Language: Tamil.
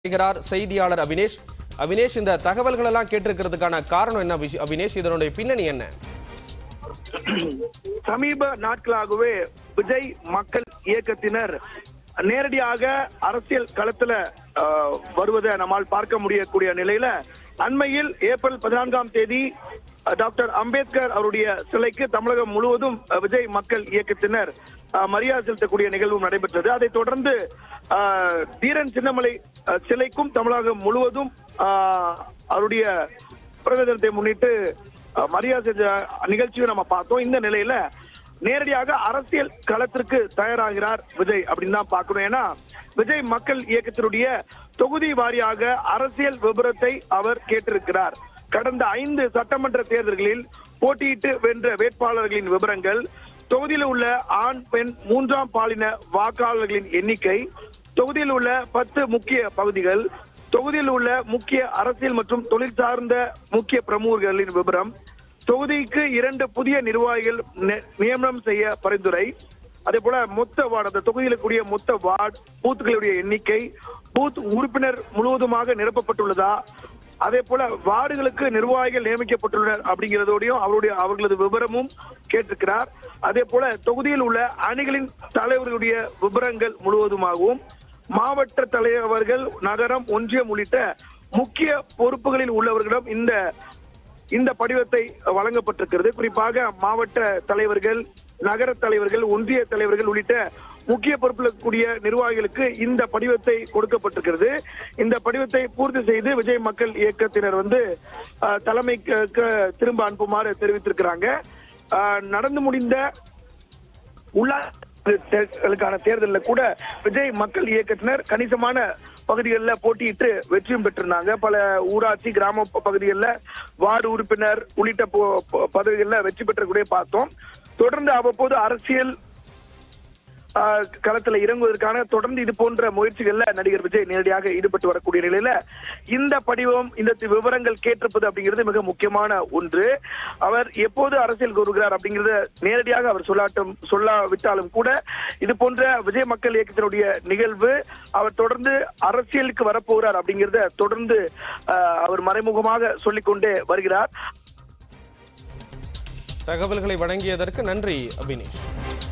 செய்கிறார் செய்தியாளர் அபினேஷ் அபினேஷ் இந்த தகவல்கள் எல்லாம் கேட்டிருக்கிறதுக்கான காரணம் என்ன விஷ- அபினேஷ் இதனுடைய பின்னணி என்ன சமீப நாட்களாகவே விஜய் மக்கள் இயக்கத்தினர் நேரடியாக அரசியல் களத்துல ஆஹ், வருவதை நம்மால் பார்க்க முடியக்கூடிய நிலையில அண்மையில் ஏப்ரல் பதினான்காம் தேதி அஹ், டாக்டர் அம்பேத்கர் அவருடைய சிலைக்கு தமிழகம் முழுவதும் அஹ், விஜய் மக்கள் இயக்கத்தினர் அஹ், மரியாதை செலுத்தக்கூடிய நிகழ்வும் நடைபெற்றது அதைத் தொடர்ந்து ஆஹ், தீரன் சின்னமலை அஹ், சிலைக்கும் தமிழகம் முழுவதும் ஆஹ், அவருடைய பிறந்த தினத்தை முன்னிட்டு அஹ், மரியாதை செஞ்ச நிகழ்ச்சியை நம்ம பார்த்தோம் இந்த நிலையில நேரடியாக அரசியல் களத்திற்கு தயாராகிறார் விஜய் அப்படின்னு தான் பார்க்கணும் ஏன்னா விஜய் மக்கள் இயக்கத்தினுடைய தொகுதி வாரியாக அரசியல் விபரத்தை அவர் கேட்டிருக்கிறார் கடந்த ஐந்து சட்டமன்ற தேர்தல்களில் போட்டியிட்டு வென்ற வேட்பாளர்களின் விவரங்கள் தொகுதியில் உள்ள ஆண் பெண் மூன்றாம் பாலின வாக்காளர்களின் எண்ணிக்கை தொகுதியில் உள்ள பத்து முக்கிய பகுதிகள் தொகுதியில் உள்ள முக்கிய அரசியல் மற்றும் தொழில் சார்ந்த முக்கிய பிரமுகர்களின் விவரம் தொகுதிக்கு இரண்டு புதிய நிர்வாகிகள் நி- நியமனம் செய்ய பரிந்துரை அதே போல மொத்த வார்டு அந்த தொகுதியில் கூடிய மொத்த வார்டு பூத்துகளுடைய எண்ணிக்கை பூத் உறுப்பினர் முழுவதுமாக நிரப்பப்பட்டுள்ளதா அதே போல வார்டுகளுக்கு நிர்வாகிகள் நியமிக்கப்பட்டுள்ளனர் அப்படிங்கிறதோடையும் அவருடைய அவர்களது விவரமும் கேட்டிருக்கிறார் அதே போல தொகுதியில் உள்ள அணிகளின் தலைவர்களுடைய விவரங்கள் முழுவதுமாகவும் மாவட்ட தலைவர்கள் நகரம் ஒன்றியம் உள்ளிட்ட முக்கிய பொறுப்புகளில் உள்ளவர்களிடம் இந்த இந்த படிவத்தை வழங்கப்பட்டிருக்கிறது குறிப்பாக மாவட்ட தலைவர்கள் நகர தலைவர்கள் ஒன்றிய தலைவர்கள் உள்ளிட்ட முக்கிய பொறுப்பில் இருக்கக்கூடிய நிர்வாகிகளுக்கு இந்த படிவத்தை கொடுக்கப்பட்டிருக்கிறது இந்த படிவத்தை பூர்த்தி செய்து விஜய் மக்கள் இயக்கத்தினர் வந்து அஹ், தலைமைக்கு க்கு திரும்ப அனுப்புமாறு தெரிவித்திருக்கிறாங்க அஹ், நடந்து முடிந்த உள்ளாட்சிகளுக்கான தேர்தலில் கூட விஜய் மக்கள் இயக்கத்தினர் கணிசமான பகுதிகளில் போட்டியிட்டு வெற்றியும் பெற்றிருந்தாங்க பல ஊராட்சி கிராம ப- பகுதிகளில் வார்டு உறுப்பினர் உள்ளிட்ட பொ- பொ- பதவிகளில் வெற்றி பெற்றக்கூடிய பார்த்தோம் தொடர்ந்து அவ்வப்போது அரசியல் ஆஹ், களத்துல இறங்குவதற்கான தொடர்ந்து இது போன்ற முயற்சிகள்ல நடிகர் விஜய் நேரடியாக ஈடுபட்டு வரக்கூடிய நிலையில இந்த படிவம் இந்த தி- விவரங்கள் கேட்டிருப்பது அப்படிங்கிறது மிக முக்கியமான ஒன்று அவர் எப்போது அரசியல் கூறுகிறார் அப்படிங்கறத நேரடியாக அவர் சொல்லாட்டும் சொல்லாவிட்டாலும் கூட இது போன்ற விஜய் மக்கள் இயக்கத்தினுடைய நிகழ்வு அவர் தொடர்ந்து அரசியலுக்கு வரப்போகிறார் அப்படிங்கறத தொடர்ந்து ஆஹ், அவர் மறைமுகமாக சொல்லிக்கொண்டே வருகிறார் தகவல்களை வழங்கியதற்கு நன்றி அபினேஷ்